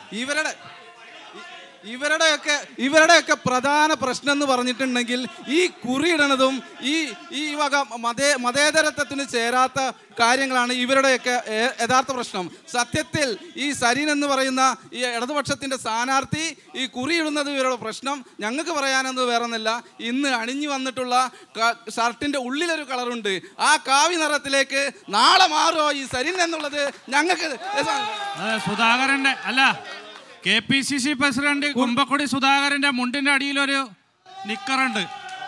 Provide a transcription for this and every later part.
ഇവരുടെ ഇ- ഇവരുടെയൊക്കെ ഇവരുടെയൊക്കെ പ്രധാന പ്രശ്നം എന്ന് പറഞ്ഞിട്ടുണ്ടെങ്കിൽ ഈ കുറിയിടണതും ഈ ഈ വക മതേ മതേതരത്വത്തിന് ചേരാത്ത കാര്യങ്ങളാണ് ഇവരുടെയൊക്കെ ഏ- യഥാർത്ഥ പ്രശ്നം സത്യത്തിൽ ഈ സരീൻ എന്ന് പറയുന്ന ഈ ഇടതുപക്ഷത്തിന്റെ സ്ഥാനാർത്ഥി ഈ കുറിയിടുന്നത് ഇവരുടെ പ്രശ്നം ഞങ്ങൾക്ക് പറയാനൊന്നും വേറൊന്നല്ല ഇന്ന് അണിഞ്ഞു വന്നിട്ടുള്ള ക- ഷർട്ടിന്റെ ഉള്ളിലൊരു കളറുണ്ട് ആ കാവി നിറത്തിലേക്ക് നാളെ മാറുമോ ഈ സരീൻ എന്നുള്ളത് ഞങ്ങൾക്ക് അതെ സുധാകരന്റെ അല്ല K P C C president Kumbakkudi സുധാകരന്റെ മുണ്ടിന്റെ അടിയിലൊരു നിക്കറുണ്ട്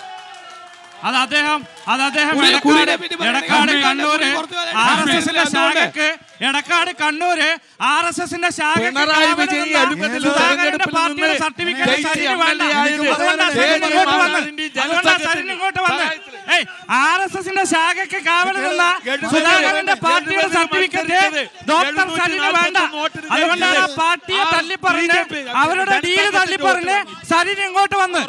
അത് അദ്ദേഹം അത് അദ്ദേഹം കുരി- എടക്കാട് കുരിനെ പറ്റി പറയുകയാണെങ്കിൽ എടക്കാട് കുരി കണ്ണൂര് കുറച്ച് പേരെ ആർ എസ് എസിന്റെ അതുകൊണ്ട് ശാഖക്ക് എടക്കാട് കണ്ണൂര് ആർ എസ് എസിന്റെ ശാഖക്ക് പിണറായി കാവൽ വിജയൻ നിന്ന അഴിമതി സുധാകരന്റെ തെരഞ്ഞെടുപ്പിൽ പാർട്ടിയുടെ നിന്ന് സർട്ടിഫിക്കറ്റ് ജയിച്ച് സരിന് വേണ്ട. എം എൽ എ ആയത് അതുകൊണ്ടാ സരിന് ജയിച്ച് ഇങ്ങോട്ട് വന്നത്. മാതാവിന്റെ അതുകൊണ്ടാ ജനസംഘത്തിന്റെ സരിന് ഇങ്ങോട്ട് വന്നത്. ഏയ് ആർ എസ് എസിന്റെ ശാഖക്ക് കാവൽ നിന്ന ഗഡുവിന് സുധാകരന്റെ ഗഡുവിന് പാർട്ടിയുടെ ഗഡുവിന് സർട്ടിഫിക്കറ്റ് മത്സരിച്ചത് ഡോക്ടർ എഴുന്നൂറ്റി സരിന് വേണ്ട നാൽപ്പത്തൊന്ന് വോട്ടിന് അതുകൊണ്ടാണ് ആ ജയിച്ചത്. പാർട്ടിയെ ആ തള്ളിപ്പറഞ്ഞ് BJP അവരുടെ ഡീല് ജനസംഘത്തിന്റെ തള്ളിപ്പറഞ്ഞ് സരിന് ഇങ്ങോട്ട് വന്ന്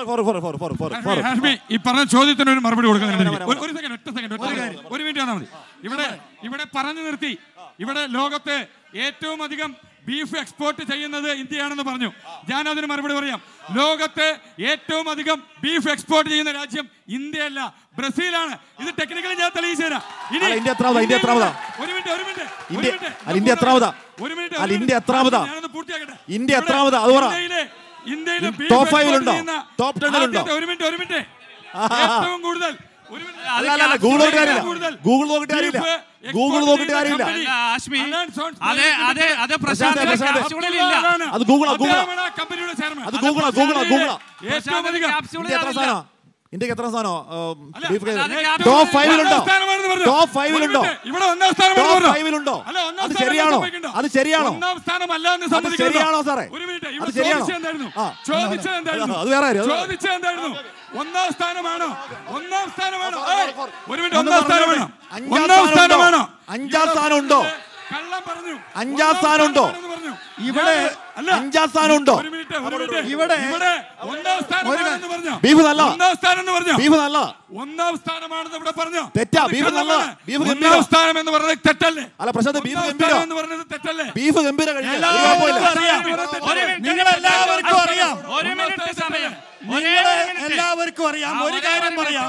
ഹാഷ്മി, ഈ പറഞ്ഞ ചോദ്യത്തിന് ഒരു മറുപടി കൊടുക്കുന്നുണ്ട് എനിക്ക്. ഒരു- ഒരു സെക്കൻഡ് ഒറ്റ സെക്കൻഡ് ഒറ്റ സെക്കൻഡ് ഒരു മിനിറ്റ് തന്നാൽ മതി ഇവിടെ ഇവിടെ പറഞ്ഞു നിർത്തി ഇവിടെ ലോകത്തെ ഏറ്റവും അധികം ബീഫ് എക്സ്പോർട്ട് ചെയ്യുന്നത് ഇന്ത്യയാണെന്ന് പറഞ്ഞു ഞാൻ അതിന് മറുപടി പറയാം ലോകത്തെ ഏറ്റവും അധികം ബീഫ് എക്സ്പോർട്ട് ചെയ്യുന്ന രാജ്യം ഇന്ത്യയല്ല ബ്രസീലാണ് ഇത് ടെക്നിക്കലി ഞാൻ തെളിയിച്ചു തരാം ഇനി അല്ല, ഇന്ത്യ എത്രാമതാ? ഇന്ത്യ എത്രാമതാ? ഒരു മിനിറ്റ് ഒരു മിനിറ്റ് ഒരു ഇന്ത്യ- മിനിറ്റ്. അല്ല, ഇന്ത്യ എത്രാമതാ? ഒരു മിനിറ്റ് അല്ല, ഒരു ഇന്ത്യ മിനിറ്റ്. എത്രാമതാ? ഞാനൊന്ന് പൂർത്തിയാക്കട്ടെ ഇന്ത്യ ഇവിടെ എത്രാമതാ? അത് പറ. ഇന്ത്യയിലെ ഇന്ത്യയിലെ ഈ beef top export five ലുണ്ടോ? ചെയ്യുന്ന top ten ലുണ്ടോ? ആദ്യത്തെ- ഒരു മിനിറ്റ് ഒരു മിനിറ്റ് ആഹാ. ഏറ്റവും കൂടുതൽ ഒരു മിനിറ്റ്. അല്ല, അല്ല, അല്ല, ഗൂഗിൾ നോക്കിയിട്ട് കാര്യമില്ല. കൂടുതൽ ഗൂഗിൾ നോക്കിയിട്ട് കാര്യമില്ല. beef export ഗൂഗിൾ നോക്കിയിട്ട് ചെയ്യുന്ന കാര്യമില്ല. company അല്ല, ആശ്മി, Alliance on അതെ അതെ അത് പ്രശാന്ത് പ്രശാന്ത്, ക്യാപ്സ്യൂളിൽ ഇല്ല അതാണ്. അത് ഗൂഗിളാ, ഗൂഗിളാ. അദ്ദേഹമാണ് ആ കമ്പനിയുടെ ചെയർമാൻ അത് ഗൂഗിളാ, ഗൂഗിളാ, ഗൂഗിളാ. ഏറ്റവും അധികം ക്യാപ്സ്യൂളിൽ ഇന്ത്യ എത്ര അതില്ല. സ്ഥാനോ ഇന്ത്യക്ക് എത്ര സ്ഥാനോ അല്ല, ബീഫ് അത് ടോപ്പ് ക്യാപ്സ്യൂളിൽ ഫൈവിലുണ്ടോ ഒന്നാം സ്ഥാനമാണെന്ന് പറഞ്ഞു. ടോപ്പ് ഫൈവിലുണ്ടോ ഒരു മിനിറ്റ്. ഇവിടെ ഒന്നാം സ്ഥാനമാണെന്ന് ടോപ്പ് പറഞ്ഞു. ഫൈവിലുണ്ടോ അല്ല, ഒന്നാം അത് സ്ഥാനം ശരിയാണോ സമ്മതിക്കണ്ടോ? അത് ശരിയാണോ ഒന്നാം സ്ഥാനമല്ല എന്ന് അത് സമ്മതിക്കണ്ടോ? ശരിയാണോ സാറേ? ഒരു മിനിറ്റ് അത് ഇവിടെ ശരിയാണോ? ചോദിച്ചത് എന്തായിരുന്നു ആ. ചോദിച്ചത് എന്തായിരുന്നു അത് വേറെ കാര്യം, അത് വേറെ. ചോദിച്ചത് എന്തായിരുന്നു ഒന്നാം സ്ഥാനമാണോ ഒന്നാം സ്ഥാനമാണോ ഏയ്, ഒരു മിനിറ്റ് ഒന്ന് ഒന്നാം പറഞ്ഞോട്ടെ. സ്ഥാനമാണോ അഞ്ചാം ഒന്നാം സ്ഥാനം ഉണ്ടോ? സ്ഥാനമാണോ അഞ്ചാം സ്ഥാനം ഉണ്ടോ? കള്ളം പറഞ്ഞു അഞ്ചാം ഒന്നാം സ്ഥാനം ഉണ്ടോ? സ്ഥാനമാണെന്ന് പറഞ്ഞു. ഇവിടെ ഞാൻ- അല്ല അഞ്ചാം സ്ഥാനം ഉണ്ടോ ഒരു മിനിറ്റ് ഒരു മിനിറ്റ് ഇവിടെ- ഇവിടെ ഒന്നാം സ്ഥാനമാണെന്ന് പറഞ്ഞു ബീഫ് നല്ല ഒന്നാം സ്ഥാനം എന്ന് പറഞ്ഞു ബീഫ് നല്ല ഒന്നാം സ്ഥാനമാണെന്ന് ഇവിടെ പറഞ്ഞു തെറ്റാ, അത് ബീഫ് കള്ളമാണ്. നല്ലതാ. ബീഫ് ഒന്നാം ഗംഭീരം. സ്ഥാനം എന്ന് പറഞ്ഞത് തെറ്റല്ലേ അല്ല പ്രശാന്ത് ബീഫ് ഒന്നാം ഗംഭീര സ്ഥാനം എന്ന് പറഞ്ഞത് തെറ്റല്ലേ ബീഫ് ഗംഭീര കഴിക്കാം ഒരു എല്ലാവർക്കും കുഴപ്പമില്ല. അറിയാം ഒരു മിനിറ്റ്. നിങ്ങളെല്ലാവർക്കും അറിയാം ഒരു മിനിറ്റ് സമയം ഒരേ നിങ്ങളെ ഒരു മിനിറ്റ്. എല്ലാവർക്കും അറിയാം ആ, ഒരു ഒരേ കാര്യം ഒരു പറയാം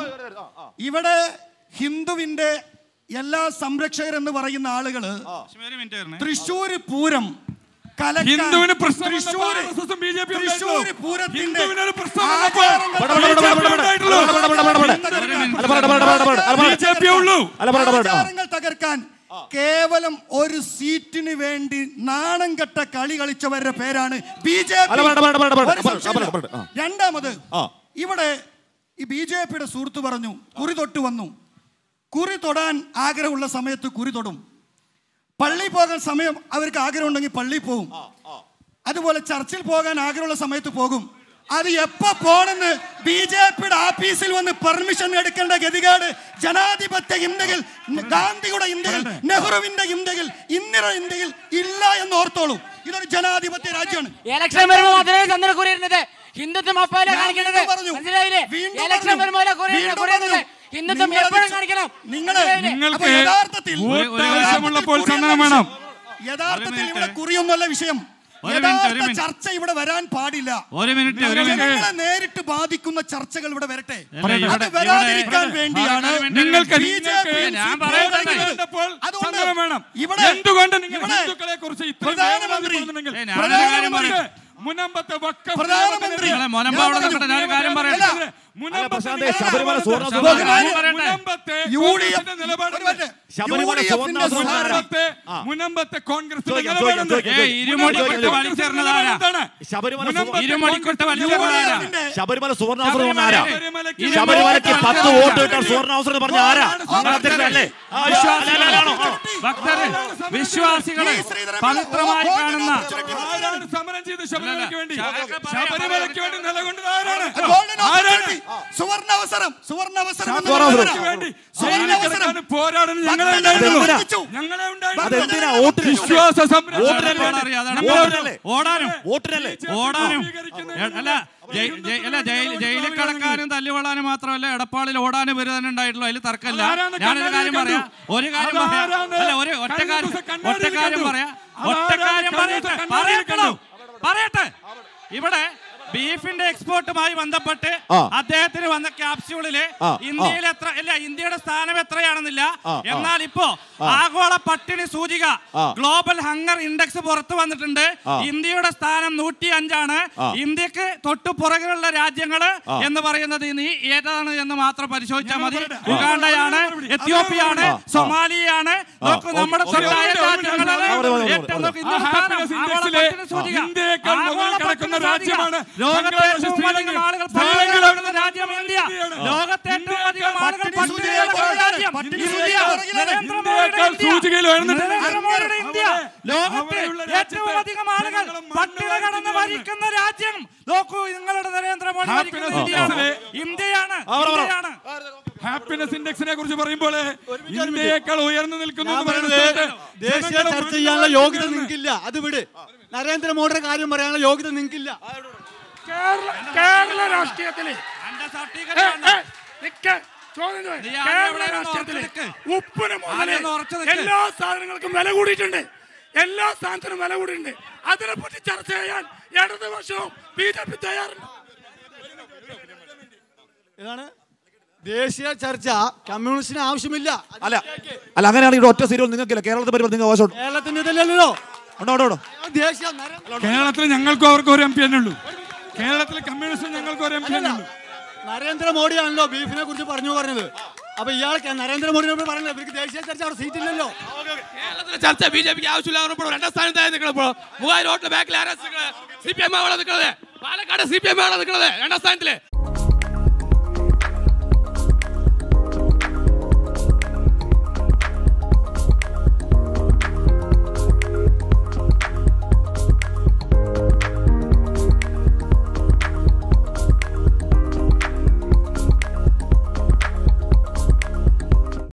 ഇവിടെ ഹിന്ദുവിന്റെ എല്ലാ സംരക്ഷകരെന്ന് പറയുന്ന ആളുകള് ആശ്മി, ഒരു മിനിറ്റ് വരണേ. തൃശ്ശൂര് പൂരം കലക്കാൻ- ഹിന്ദുവിന് പ്രശ്നം തൃശ്ശൂര് വന്നപ്പോൾ ബി ജെ പി തൃശ്ശൂര് പൂരത്തിന്റെ ഹിന്ദുവിനൊരു പ്രശ്നം വന്നപ്പോൾ ആചാരങ്ങൾ പട, പട, പട, പട, പട, പട, പട, പട, പട, പട, പട. അല്ല, പറയട്ടെ, പറയട്ടെ, പറയട്ടെ, പറയട്ടെ. അല്ല, ബി പറയട്ടെ. ജെ പി ഉള്ളൂ അല്ല, പറയട്ടെ, പറയട്ടെ. ആ. ആചാരങ്ങൾ തകർക്കാൻ കേവലം ഒരു സീറ്റിന് വേണ്ടി നാണം കെട്ട കളി കളിച്ചവരുടെ പേരാണ് ബി ജെ അല്ല, പറയട്ടെ, പറയട്ടെ, പറയട്ടെ, പറയട്ടെ. പറയട്ടെ, പറയട്ടെ. ആ. രണ്ടാമത് ആ. ഇവിടെ ഈ ബി ജെ പിയുടെ സുഹൃത്ത് പറഞ്ഞു കുറി തൊട്ട് വന്നു കുറി തൊടാൻ ആഗ്രഹമുള്ള സമയത്ത് കുറി തൊടും പള്ളി പോകാൻ സമയം അവർക്ക് ആഗ്രഹമുണ്ടെങ്കിൽ പള്ളി പോകും അതുപോലെ ചർച്ചിൽ പോകാൻ ആഗ്രഹമുള്ള സമയത്ത് പോകും അത് എപ്പോ പോണെന്ന് ബി ജെ പിയുടെ ആഫീസിൽ വന്ന് പെർമിഷൻ എടുക്കേണ്ട ഗതികേട് ജനാധിപത്യ ഇന്ത്യയിൽ ഗാന്ധിയുടെ ഇന്ത്യയിൽ നെഹ്റുവിന്റെ ഇന്ത്യയിൽ ഇന്ദിര ഇന്ത്യയിൽ ഇല്ല എന്ന് ഓർത്തോളൂ ഇതൊരു ജനാധിപത്യ രാജ്യമാണ് ഇലക്ഷൻ വരുമ്പോ മാത്രമേ ചന്ദ്രക്കുറി ഇരുന്നത് ഹിന്ദുത്വം അപ്പല്ല ഞാൻ കാണിക്കുന്നത് വീണ്ടും പറഞ്ഞു. മനസ്സിലായില്ലേ വീണ്ടും ഇലക്ഷൻ പറഞ്ഞു. വരുമ്പോ വീണ്ടും കുറയുന്നത് പറഞ്ഞു. ഹിന്ദുത്വം നിങ്ങളത് എപ്പോഴും ചു- കാണിക്കണം നിങ്ങള് മനസ്സിലായില്ലേ? നിങ്ങൾക്ക് അപ്പൊ യഥാർത്ഥത്തിൽ ഒരു- ഒരു ആവശ്യമുള്ളപ്പോൾ യഥാർത്ഥത്തിൽ സമയം വേണം യഥാർത്ഥത്തിൽ ഒരു ഇവിടെ മിനിറ്റ്. കുറിയൊന്നുമല്ല വിഷയം ഒരു മിനിറ്റ്, ഒരു യഥാർത്ഥ മിനിറ്റ്. ചർച്ച ഇവിടെ വരാൻ പാടില്ല ഒരു മിനിറ്റ് ഒരു മിനിറ്റ് ജനങ്ങളെ നേരിട്ട് ബാധിക്കുന്ന ചർച്ചകൾ ഇവിടെ വരട്ടെ അല്ല, ഇവിടെ- അത് വരാതിരിക്കാൻ ഇവിടെ- വേണ്ടിയാണ് ഒരു മിനിറ്റ്, നിങ്ങൾക്ക് ബി ജെ പി നിങ്ങൾക്ക് ഞാൻ പറയട്ടെ. വേണ്ടപ്പോൾ അതുകൊണ്ട് സമയം വേണം ഇവിടെ- എന്തുകൊണ്ട് നിങ്ങൾ ഇവിടെ ഹിന്ദുക്കളെ കുറിച്ച് ഇത്രയും പ്രധാനമന്ത്രി- വേദനപ്പെടുന്നുണ്ടെങ്കിൽ ഏയ്, ഞാനൊരു കാര്യം പ്രധാനമന്ത്രി പറയാം. മുനമ്പത്തെ വക്കഫ് പ്രധാനമന്ത്രി നിങ്ങളെ മുനമ്പ് അവിടെ നിൽക്കട്ടെ, ഞാനൊരു കാര്യം പറയട്ടെ. അല്ല, മുനമ്പത്തെ പ്രശാന്തേ, നിലപാട് ശബരിമല സുവർണ്ണ മുനമ്പത്തെ സുവർണ്ണ കാര്യം പറയട്ടെ. മുനമ്പത്തെ യു ഡി കോൺഗ്രസിന്റെ എഫ് നിലപാട് ഒരു മിനിറ്റ്. ശബരിമല യു ഡി സുവർണ്ണ എഫിന്റെ സുവർണ്ണ സുവർണ്ണ- മുനമ്പത്തെ ആ. മുനമ്പത്തെ കോൺഗ്രസിന്റെ ചോദിക്കാം, നിലപാട് ചോദിക്കാം, ഏയ്, ഇരുമുടി മുനമ്പത്തെ കൊണ്ട് കോൺഗ്രസിന്റെ വലിച്ചെറിഞ്ഞതാരാ? നിലപാട് എന്താണ്? ശബരിമല മുനമ്പത്തെ ഇരുമുടിക്കൊട്ട് കോൺഗ്രസിന്റെ വലിച്ചെറിഞ്ഞതാരാ? നിലപാട് എന്താണ്? ശബരിമല സുവർണാവസരം ആരാ ശബരിമലയ്ക്ക് ശബരിമലയ്ക്ക് ഇരുമുടി പത്ത് കൊണ്ട് വോട്ട് കിട്ടാൻ സുവർണാവസരം പറഞ്ഞ ആരാ നിങ്ങൾ അധ്യക്ഷനല്ലേ ആ, അല്ല, അല്ല, അല്ല, ആണോ? ആണോ? ഭക്തര് വിശ്വാസികളെ പവിത്രമായി കാണുന്ന ആരാണ് സമരം ചെയ്ത് ശബരിമലയ്ക്ക് വേണ്ടി അതൊക്കെ പറയാം, ശബരിമലയ്ക്ക് വേണ്ടി നിലകൊണ്ടത് ആരാണ് ഗോൾഡൻ ആരാണ് ഓപ്പർച്യൂണിറ്റി സുവർണാവസരം സുവർണാവസരം എന്ന് സുവർണ്ണാവസരം. പറയുന്നത് വേണ്ടി സുവർണ്ണാവസരം ജയിലിൽ പോരാടുന്ന ഞങ്ങളെ ഭക്തജനങ്ങൾ ഉണ്ടായിരുന്നു വഞ്ചിച്ചു. ഞങ്ങളെ ഉണ്ടായിരുന്നു അതെന്തിനാ വോട്ടിന് വിശ്വാസ സംരക്ഷണം വോട്ടിനല്ലേ? അറിയാം, അതാണ് വോട്ടിനല്ലേ? ഓടാനും വോട്ടിനല്ലേ ഓടാനും എ- അല്ല ജയി- ജയി- അല്ല ജയിൽ- ജയിലിൽ കിടക്കാനും തല്ലുകൊള്ളാനും മാത്രമല്ല എടപ്പാളിൽ ഓടാനും വരെ തന്നെ ഉണ്ടായിട്ടുള്ളൂ അതിൽ തർക്കമില്ല അതാരാണ് ഞാനൊരു കാര്യം കണ്ണാടി പറയാം ഒരു കാര്യം പറയാം അതാരാണ് അല്ല ഒരു ഒറ്റ കഴിഞ്ഞ കാര്യം ദിവസം കണ്ണാടി ഒറ്റ കാര്യം കണ്ടു. പറയാം അതാരാണ് ഒറ്റ കാര്യം കഴിഞ്ഞ പറയട്ടെ ദിവസം കണ്ണാടി പറയട്ടോ കണ്ടു. പറയട്ടെ ഇവിടെ ബീഫിന്റെ എക്സ്പോർട്ടുമായി ബന്ധപ്പെട്ട് ആ. അദ്ദേഹത്തിന് വന്ന ക്യാപ്സ്യൂളില് ആ, ഇന്ത്യയിൽ എത്ര അല്ല ഇന്ത്യയുടെ സ്ഥാനം എത്രയാണെന്നില്ല ആ, ആ. എന്നാൽ ഇപ്പോ ആഗോള പട്ടിണി സൂചിക ആ. ഗ്ലോബൽ ഹങ്കർ ഇൻഡെക്സ് പുറത്തു വന്നിട്ടുണ്ട് ആ. ഇന്ത്യയുടെ സ്ഥാനം നൂറ്റി അഞ്ചാണ് ആ. ഇന്ത്യക്ക് തൊട്ടു പുറകിലുള്ള രാജ്യങ്ങള് എന്ന് പറയുന്നത് ഇനി ഏതാണ് എന്ന് മാത്രം പരിശോധിച്ചാൽ മതി പറയട്ടെ. ഉഗാണ്ടയാണ് മറുപടി. എത്യോപ്യയാണ് ആ. സൊമാലിയാണ് നോക്കൂ ഓക്കേ. നമ്മുടെ ഓക്കേ. തൊട്ടായ ഒരു മിനിറ്റ്, ഒരു മിനിറ്റ്. രാജ്യങ്ങളില് അവിടെ, അവിടെ, ഏറ്റവും അവിടെ. നോക്കൂ, ആ ഇന്ത്യയുടെ സ്ഥാനം ഹാപ്പിനെസ് ആഗോള ഇൻഡെക്സിലെ പട്ടിണി സൂചിക. ഇന്ത്യയേക്കാൾ മുകളിൽ ആഗോള കിടക്കുന്ന പട്ടിണി സൂചിക. രാജ്യമാണ് ലോകത്തെ ബംഗ്ലാദേശ്, ഏറ്റവും അധികം ശ്രീലങ്ക. ആളുകൾ ശ്രീലങ്കയിലാണ് പട്ടിണി കിടക്കുന്ന രാജ്യം ഇന്ത്യ ഇന്ത്യയാണ്. ലോകത്തെ ഏറ്റവും അധികം ആളുകൾ പട്ടിണി പട്ടിണി സൂചികയിൽ കിടക്കുന്ന രാജ്യം പട്ടിണി ഇന്ത്യ സൂചികയിൽ പുറകിലാണ്. നരേന്ദ്രമോദിയുടെ ഇന്ത്യയേക്കാൾ ഇന്ത്യ. സൂചികയിൽ ഉയർന്നിട്ടുണ്ട്. നരേന്ദ്രമോദിയുടെ ഇന്ത്യ അവിടെ- ലോകത്തെ അവിടെയുള്ള ഏറ്റവും രാജ്യത്തെ അധികം ആളുകൾ ജനങ്ങളെ പട്ടിണി കടന്ന് മണ്ണ് ഭരിക്കുന്ന രാജ്യം നോക്കൂ നിങ്ങളുടെ നരേന്ദ്രമോദി ഭരിക്കുന്ന Happiness ഇന്ത്യയാണ് Indexലെ- ഇന്ത്യയാണ് അവിടെ, അവിടെ. ഇന്ത്യയാണ് ഹാപ്പിനെസ് ഇൻഡെക്സിനെ കുറിച്ച് പറയുമ്പോൾ ഇന്ത്യയേക്കാൾ ഉയർന്നു നിൽക്കുന്നു ഞാൻ എന്ന് പറയുന്ന പറയുന്നത് സ്ഥലത്ത് ദേശീയ ജനങ്ങളെ ചർച്ച ചെയ്യാനുള്ള യോഗ്യത മണ്ണിലാണ്. നിങ്ങൾക്കില്ല അത് വിട് നരേന്ദ്രമോദിയുടെ കാര്യം പറയാനുള്ള യോഗ്യത നിങ്ങൾക്കില്ല കേരള രാഷ്ട്രീയത്തില് എന്റെ ഏ, സർട്ടിഫിക്കറ്റ് ഏ, വേണ്ട. നിക്ക്. ചോദ്യം ചോദി. നീ ആദ്യം കേരള എവിടെയാണ് രാഷ്ട്രീയത്തില് ഉറച്ച് ഉപ്പിന് മുതല് ആദ്യം ഒന്ന് ഉറച്ച് നിക്ക്. എല്ലാ സാധനങ്ങൾക്കും വില കൂടിയിട്ടുണ്ട് എല്ലാ സാധനത്തിനും വില കൂടിയിട്ടുണ്ട് അതിനെപ്പറ്റി ചർച്ച ചെയ്യാൻ ഇടതുപക്ഷവും ബി ജെ പി തയ്യാറുണ്ട് ഇതാണ് ദേശീയ ചർച്ച കമ്മ്യൂണിസ്റ്റിന് ആവശ്യമില്ല അല്ല അല്ല അങ്ങനെയാണെങ്കിൽ ഒറ്റ സീരിയൽ നിങ്ങൾക്കില്ല കേരളത്തിൽ വരുമ്പോൾ നിങ്ങൾ അവകാശമുണ്ട് കേരളത്തിന്റെ ഇതല്ലല്ലോ ഉണ്ടോ ഉണ്ടോ ഉണ്ടോ ദേശീയ നര- കേരളത്തിൽ ഞങ്ങൾക്കും അവർക്കും ഒരു എം പി തന്നെ ഉള്ളൂ കേരളത്തിൽ കമ്മ്യൂണിസ്റ്റ് ഞങ്ങൾക്ക് ഒരു എം പി തന്നെ ഉള്ളൂ നരേന്ദ്രമോദിയാണല്ലോ ബീഫിനെ കുറിച്ച് പറഞ്ഞു പറഞ്ഞത് അപ്പൊ ഇയാൾക്ക് നരേന്ദ്രമോദിനോട് പറഞ്ഞത് ഇവർക്ക് ദേശീയ ചർച്ച അവിടെ സീറ്റ് ഇല്ലല്ലോ കേരളത്തിലെ ചർച്ച ബി ജെ പിക്ക് ആവശ്യമില്ല രണ്ടാം സ്ഥാനത്തായി നിൽക്കണപ്പോ മൂവായിരം വോട്ടിന് ബാക്കിൽ ആരാ സി പി എം ആണ് നിൽക്കുന്നത് പാലക്കാട് സി പി എം ആണ് നിൽക്കുന്നത് രണ്ടാം സ്ഥാനത്തില്